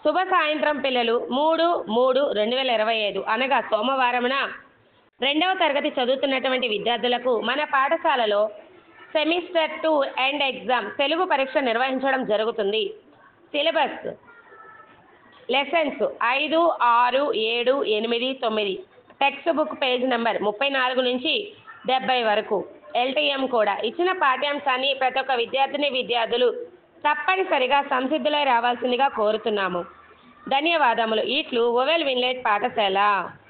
శుభ సాయంత్రం పిల్లలు మూడు మూడు రెండు వేల ఇరవై ఐదు అనగా సోమవారమున రెండవ తరగతి చదువుతున్నటువంటి విద్యార్థులకు మన పాఠశాలలో semester two end exam Telugu పరీక్ష నిర్వహించడం జరుగుతుంది సిలబస్ లెసన్స్ ఐదు ఆరు ఏడు ఎనిమిది తొమ్మిది టెక్స్ట్ బుక్ పేజ్ నెంబర్ ముప్పై నాలుగు నుంచి డెబ్బై వరకు ఎల్టీఎం కూడా ఇచ్చిన పాఠ్యాంశాన్ని ప్రతి ఒక్క విద్యార్థిని విద్యార్థులు తప్పనిసరిగా సంసిద్ధులై రావాల్సిందిగా కోరుతున్నాము ధన్యవాదములు ఇట్లు ఓవెల్ విన్లెట్ పాఠశాల